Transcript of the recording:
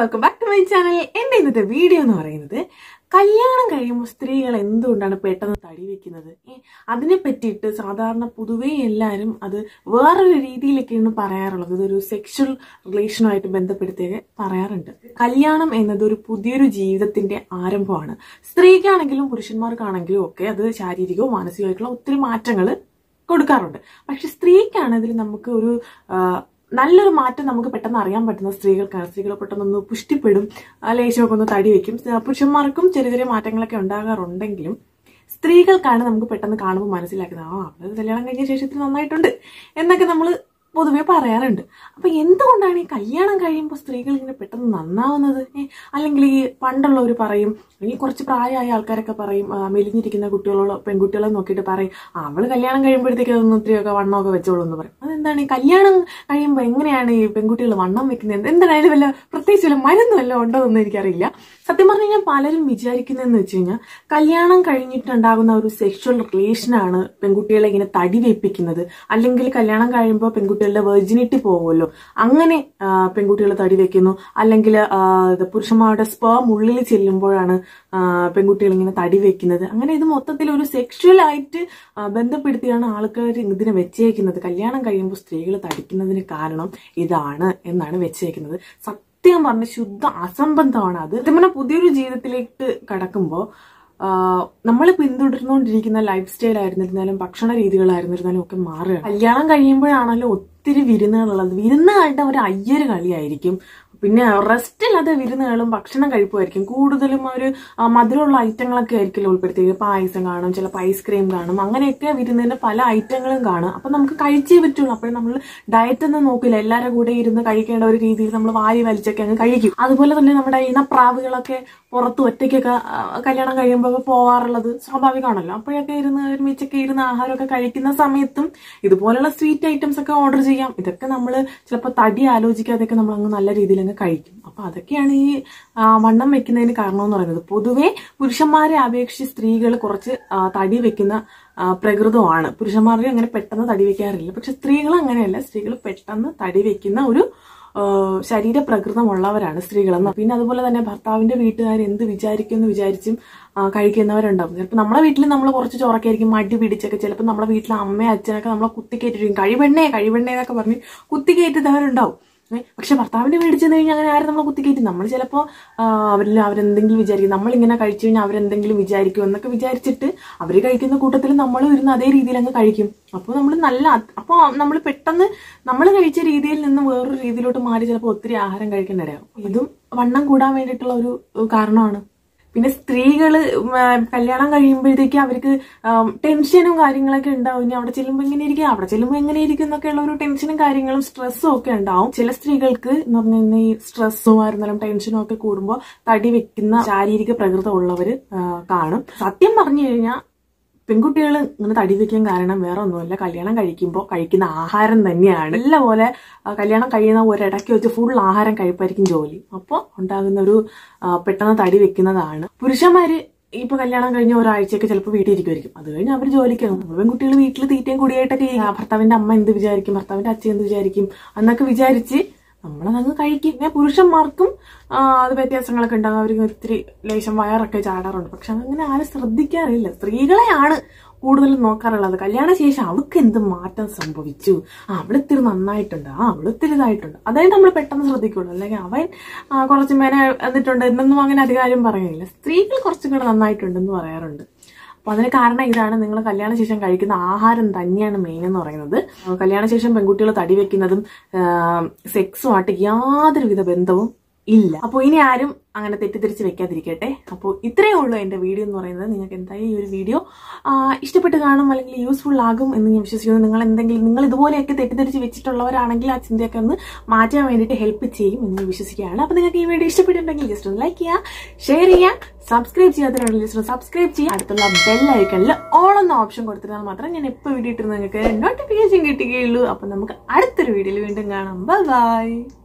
welcome back to my channel എന്റെ ഇന്നത്തെ video എന്ന് പറയുന്നത് കല്യാണം കഴിയുമ്പോൾ സ്ത്രീകൾ എന്തുകൊണ്ടാണ് പെട്ടെന്ന് തടി വെക്കുന്നത് ഏ, അതിനെ പറ്റിയിട്ട് സാധാരണ പൊതുവേ എല്ലാവരും അത് വേറൊരു രീതിയിലൊക്കെയാണ് പറയാറുള്ളത് ഇതൊരു സെക്ഷൽ റിലേഷനുമായിട്ട് ബന്ധപ്പെടുത്തിയൊക്കെ പറയാറുണ്ട് കല്യാണം എന്നത് ഒരു പുതിയൊരു ജീവിതത്തിന്റെ ആരംഭമാണ് സ്ത്രീക്കാണെങ്കിലും പുരുഷന്മാർക്കാണെങ്കിലും ഒക്കെ അത് ശാരീരികവും മാനസികമായിട്ടുള്ള ഒത്തിരി മാറ്റങ്ങൾ കൊടുക്കാറുണ്ട് പക്ഷെ സ്ത്രീക്കാണെങ്കിൽ നമുക്ക് ഒരു ആ, നല്ലൊരു മാറ്റം നമുക്ക് പെട്ടെന്ന് അറിയാൻ പറ്റുന്ന സ്ത്രീകൾക്കാണ് സ്ത്രീകൾ പെട്ടെന്നൊന്ന് പുഷ്ടിപ്പെടും ആ, ലേശമൊക്കെ ഒന്ന് തടി വെക്കും ആ, പുരുഷന്മാർക്കും ചെറിയ ചെറിയ മാറ്റങ്ങളൊക്കെ ഉണ്ടാകാറുണ്ടെങ്കിലും സ്ത്രീകൾക്കാണ് നമുക്ക് പെട്ടെന്ന് കാണുമ്പോൾ മനസ്സിലാക്കുന്നത് ആ അവള് കല്യാണം കഴിഞ്ഞ ശേഷം ഇത്തിരി നന്നായിട്ടുണ്ട് എന്നൊക്കെ നമ്മൾ പൊതുവെ പറയാറുണ്ട് അപ്പൊ എന്തുകൊണ്ടാണ് ഈ കല്യാണം കഴിയുമ്പോൾ സ്ത്രീകൾ ഇങ്ങനെ പെട്ടെന്ന് നന്നാവുന്നത് ഏ, അല്ലെങ്കിൽ ഈ പണ്ടുള്ളവർ പറയും അല്ലെങ്കിൽ കുറച്ച് പ്രായമായ ആൾക്കാരൊക്കെ പറയും ആ, മെലിഞ്ഞിരിക്കുന്ന കുട്ടികളോ പെൺകുട്ടികളെ നോക്കിയിട്ട് പറയും ആ, അവള് കല്യാണം കഴിയുമ്പോഴത്തേക്ക് അതൊന്നും ഒത്തിരിയൊക്കെ വണ്ണമൊക്കെ വെച്ചോളൂ എന്ന് പറയും അതെന്താണ് ഈ കല്യാണം കഴിയുമ്പോൾ എങ്ങനെയാണ് ഈ പെൺകുട്ടികൾ വണ്ണം വെക്കുന്നത് എന്തായാലും വല്ല പ്രത്യേകിച്ച് വല്ല മരുന്ന് വല്ല ഉണ്ടോ എന്ന് എനിക്കറിയില്ല സത്യം പറഞ്ഞു കഴിഞ്ഞാൽ പലരും വിചാരിക്കുന്നതെന്ന് വെച്ച് കഴിഞ്ഞാൽ കല്യാണം കഴിഞ്ഞിട്ടുണ്ടാകുന്ന ഒരു സെക്ഷൽ റിലേഷനാണ് പെൺകുട്ടികളെ ഇങ്ങനെ തടി വെപ്പിക്കുന്നത് അല്ലെങ്കിൽ കല്യാണം കഴിയുമ്പോൾ പെൺകുട്ടികളുടെ വെർജിനിറ്റി പോകുമല്ലോ അങ്ങനെ പെൺകുട്ടികൾ തടി വെക്കുന്നു അല്ലെങ്കിൽ പുരുഷന്മാരുടെ സ്പേം ഉള്ളിൽ ചെല്ലുമ്പോഴാണ് ആ, പെൺകുട്ടികൾ ഇങ്ങനെ തടി വെക്കുന്നത് അങ്ങനെ ഇത് മൊത്തത്തിൽ ഒരു സെക്ഷൽ ആയിട്ട് ആ, ബന്ധപ്പെടുത്തിയാണ് ആൾക്കാർ ഇതിനെ വെച്ചേക്കുന്നത് കല്യാണം കഴിയുമ്പോൾ സ്ത്രീകൾ തടിക്കുന്നതിന് കാരണം ഇതാണ് എന്നാണ് വെച്ചേക്കുന്നത് സത്യം പറഞ്ഞ ശുദ്ധ അസംബന്ധമാണ് അത് സത്യം പറഞ്ഞാൽ പുതിയൊരു ജീവിതത്തിലേക്ക് കടക്കുമ്പോൾ നമ്മൾ പിന്തുടർന്നുകൊണ്ടിരിക്കുന്ന ലൈഫ് സ്റ്റൈൽ ആയിരുന്നിരുന്നാലും ഭക്ഷണ രീതികളായിരുന്നിരുന്നാലും ഒക്കെ മാറുകയാണ് കല്യാണം കഴിയുമ്പോഴാണല്ലോ ഒത്തിരി വിരുന്നുകളുള്ളത് വിരുന്നുകളുടെ ഒരു അയ്യര് കളിയായിരിക്കും പിന്നെ റെസ്റ്റ് ഇല്ലാതെ വിരുന്നുകളും ഭക്ഷണം കഴിപ്പുമായിരിക്കും കൂടുതലും ഒരു ആ, മധുരമുള്ള ഐറ്റങ്ങളൊക്കെ ആയിരിക്കില്ല ഉൾപ്പെടുത്തിയത് പായസം കാണും ചിലപ്പോൾ ഐസ്ക്രീം കാണും അങ്ങനെയൊക്കെ വിരുന്നതിന് പല ഐറ്റങ്ങളും കാണും അപ്പൊ നമുക്ക് കഴിച്ചേ പറ്റുള്ളൂ അപ്പോൾ നമ്മൾ ഡയറ്റ് ഒന്നും നോക്കില്ല എല്ലാവരുടെ കൂടെ ഇരുന്ന് കഴിക്കേണ്ട ഒരു രീതിയിൽ നമ്മൾ വാരി വലിച്ചൊക്കെ അങ്ങ് കഴിക്കും അതുപോലെ തന്നെ നമ്മുടെ ഇണപ്രാവുകളൊക്കെ പുറത്ത് ഒറ്റയ്ക്കൊക്കെ ആ, കല്യാണം കഴിയുമ്പോൾ പോവാറുള്ളത് സ്വാഭാവികമാണല്ലോ അപ്പോഴൊക്കെ ഇരുന്ന് ഒരുമിച്ചൊക്കെ ഇരുന്ന് ആഹാരമൊക്കെ കഴിക്കുന്ന സമയത്തും ഇതുപോലുള്ള സ്വീറ്റ് ഐറ്റംസ് ഒക്കെ ഓർഡർ ചെയ്യാം ഇതൊക്കെ നമ്മൾ ചിലപ്പോൾ തടി ആലോചിക്കാതെയൊക്കെ നമ്മൾ അങ്ങ് നല്ല രീതിയിൽ അങ്ങ് കഴിക്കും അപ്പൊ അതൊക്കെയാണ് ഈ ആ, വണ്ണം വെക്കുന്നതിന് കാരണം എന്ന് പറയുന്നത് പൊതുവെ പുരുഷന്മാരെ അപേക്ഷിച്ച് സ്ത്രീകൾ കുറച്ച് ആ, തടി വെക്കുന്ന ആ, പ്രകൃതമാണ് പുരുഷന്മാർക്ക് അങ്ങനെ പെട്ടെന്ന് തടി വെക്കാറില്ല പക്ഷെ സ്ത്രീകൾ അങ്ങനെയല്ല സ്ത്രീകൾ പെട്ടെന്ന് തടി വെക്കുന്ന ഒരു ആ, ശരീര പ്രകൃതമുള്ളവരാണ് സ്ത്രീകളെന്ന് പിന്നെ അതുപോലെ തന്നെ ഭർത്താവിന്റെ വീട്ടുകാർ എന്ത് വിചാരിക്കും എന്ന് വിചാരിച്ചും ആ, കഴിക്കുന്നവരുണ്ടാവും ചിലപ്പോൾ നമ്മളെ വീട്ടിൽ നമ്മൾ കുറച്ച് ചോറൊക്കെ ആയിരിക്കും മടി പിടിച്ചൊക്കെ ചിലപ്പോൾ നമ്മളെ വീട്ടിലെ അമ്മയും അച്ഛനൊക്കെ നമ്മളെ കുത്തിക്കയറ്റിരിക്കും കഴിവെണ്ണേ കഴിവെണ്ണേ എന്നൊക്കെ പറഞ്ഞ് കുത്തിക്കയറ്റുന്നവരുണ്ടാവും ഏ, പക്ഷെ ഭർത്താവിന്റെ വീട്ടിൽ ചെന്ന് കഴിഞ്ഞാൽ അങ്ങനെ ആരും നമ്മളെ കുത്തിക്കയറ്റി നമ്മൾ ചിലപ്പോൾ അവരിൽ അവരെന്തെങ്കിലും വിചാരിക്കും നമ്മളിങ്ങനെ കഴിച്ചു കഴിഞ്ഞാൽ അവരെന്തെങ്കിലും വിചാരിക്കും എന്നൊക്കെ വിചാരിച്ചിട്ട് അവർ കഴിക്കുന്ന കൂട്ടത്തിൽ നമ്മൾ ഇരുന്ന് അതേ രീതിയിൽ അങ്ങ് കഴിക്കും അപ്പോൾ നമ്മൾ നല്ല അപ്പോൾ നമ്മൾ പെട്ടെന്ന് നമ്മൾ കഴിച്ച രീതിയിൽ നിന്ന് വേറൊരു രീതിയിലോട്ട് മാറി ചിലപ്പോൾ ഒത്തിരി ആഹാരം കഴിക്കേണ്ടതാവും ഇതും വണ്ണം കൂടാൻ വേണ്ടിയിട്ടുള്ള ഒരു ഏഹ്, കാരണമാണ് പിന്നെ സ്ത്രീകള് ഉം, ആ, കല്യാണം കഴിയുമ്പോഴത്തേക്ക് അവർക്ക് ആം, ടെൻഷനും കാര്യങ്ങളൊക്കെ ഉണ്ടാവും ഇനി അവിടെ ചെല്ലുമ്പോൾ എങ്ങനെ ഇരിക്കും അവിടെ ചെല്ലുമ്പോൾ എങ്ങനെ ഇരിക്കും എന്നൊക്കെ ഉള്ള ഒരു ടെൻഷനും കാര്യങ്ങളും സ്ട്രെസ്സും ഒക്കെ ഉണ്ടാവും ചില സ്ത്രീകൾക്ക് എന്ന് പറഞ്ഞു കഴിഞ്ഞാൽ ഈ സ്ട്രെസ്സും ആയിരുന്നാലും ടെൻഷനും ഒക്കെ കൂടുമ്പോൾ തടി വെക്കുന്ന ശാരീരിക പ്രകൃതം ഉള്ളവര് ആ, കാണും സത്യം പറഞ്ഞു കഴിഞ്ഞാൽ പെൺകുട്ടികൾ ഇങ്ങനെ തടി വെക്കാൻ കാരണം വേറെ ഒന്നുമല്ല കല്യാണം കഴിക്കുമ്പോൾ കഴിക്കുന്ന ആഹാരം തന്നെയാണ് നല്ല പോലെ ആ, കല്യാണം കഴിയുന്ന ഒരിടയ്ക്ക് വെച്ച് ഫുൾ ആഹാരം കഴിപ്പായിരിക്കും ജോലി അപ്പോൾ ഉണ്ടാകുന്ന ഒരു ആ, പെട്ടെന്ന് തടി വെക്കുന്നതാണ് പുരുഷന്മാര് ഇപ്പൊ കല്യാണം കഴിഞ്ഞ ഒരാഴ്ചയൊക്കെ ചിലപ്പോൾ വീട്ടിൽ ഇരിക്കുമായിരിക്കും അത് കഴിഞ്ഞ് അവർ ജോലിക്ക് പോകും നമ്മൾ പെൺകുട്ടികൾ വീട്ടിൽ തീറ്റയും കൂടിയായിട്ടൊക്കെ ഈ ഭർത്താവിന്റെ അമ്മ എന്ത് വിചാരിക്കും ഭർത്താവിന്റെ അച്ഛൻ എന്ത് വിചാരിക്കും എന്നൊക്കെ വിചാരിച്ച് നമ്മളതങ്ങ് കഴിക്കും പിന്നെ പുരുഷന്മാർക്കും ആ, അത് വ്യത്യാസങ്ങളൊക്കെ ഉണ്ടാകും അവർക്ക് ഒത്തിരി ലേശം വയറൊക്കെ ചാടാറുണ്ട് പക്ഷെ അതങ്ങനെ ആരും ശ്രദ്ധിക്കാറില്ല സ്ത്രീകളെയാണ് കൂടുതലും നോക്കാറുള്ളത് കല്യാണ ശേഷം അവൾക്ക് എന്ത് മാറ്റം സംഭവിച്ചു ആ അവളിത്തിരി നന്നായിട്ടുണ്ട് ആ അവളിത്തിരി ഇതായിട്ടുണ്ട് അതായത് നമ്മൾ പെട്ടെന്ന് ശ്രദ്ധിക്കുള്ളൂ അല്ലെങ്കിൽ അവൻ ആ, കുറച്ച് മേനെ എന്നിട്ടുണ്ട് എന്നൊന്നും അങ്ങനെ അധികാരം പറയുന്നില്ല സ്ത്രീകൾ കുറച്ചും കൂടെ നന്നായിട്ടുണ്ടെന്ന് പറയാറുണ്ട് അപ്പൊ അതിന് കാരണം ഇതാണ് നിങ്ങൾ കല്യാണ ശേഷം കഴിക്കുന്ന ആഹാരം തന്നെയാണ് മെയിൻ എന്ന് പറയുന്നത് ആ, കല്യാണ ശേഷം പെൺകുട്ടികൾ തടി വെക്കുന്നതും സെക്സുമായിട്ട് യാതൊരുവിധ ബന്ധവും ഇല്ല അപ്പോൾ ഇനി ആരും അങ്ങനെ തെറ്റിദ്ധരിച്ച് വെക്കാതിരിക്കട്ടെ അപ്പോൾ ഇത്രയേ ഉള്ളൂ എൻ്റെ വീഡിയോ എന്ന് പറയുന്നത് നിങ്ങൾക്ക് എന്തായാലും ഈ ഒരു വീഡിയോ ഇഷ്ടപ്പെട്ട് കാണും അല്ലെങ്കിൽ യൂസ്ഫുൾ ആകും എന്ന് ഞാൻ വിശ്വസിക്കുന്നു നിങ്ങൾ എന്തെങ്കിലും നിങ്ങൾ ഇതുപോലെയൊക്കെ തെറ്റിദ്ധരിച്ച് വെച്ചിട്ടുള്ളവരാണെങ്കിൽ ആ ചിന്തയൊക്കെ ഒന്ന് മാറ്റാൻ വേണ്ടിയിട്ട് ഹെൽപ്പ് ചെയ്യും എന്ന് ഞാൻ വിശ്വസിക്കുകയാണ് അപ്പോൾ നിങ്ങൾക്ക് ഈ വീഡിയോ ഇഷ്ടപ്പെട്ടിട്ടുണ്ടെങ്കിൽ ജസ്റ്റ് ഒന്ന് ലൈക്ക് ചെയ്യുക ഷെയർ ചെയ്യുക സബ്സ്ക്രൈബ് ചെയ്യാത്തവരുണ്ടെങ്കിൽ ജസ്റ്റ് ഒന്ന് സബ്സ്ക്രൈബ് ചെയ്യുക അടുത്തുള്ള ബെല്ലൈക്കണിൽ ഓൾ എന്ന ഓപ്ഷൻ കൊടുത്തിരുന്നാൽ മാത്രം ഞാൻ എപ്പോൾ വീഡിയോ ഇട്ടിരുന്ന നിങ്ങൾക്ക് നോട്ടിഫിക്കേഷൻ കിട്ടുകയുള്ളൂ അപ്പോൾ നമുക്ക് അടുത്തൊരു വീഡിയോയിൽ വീണ്ടും കാണാം ബൈ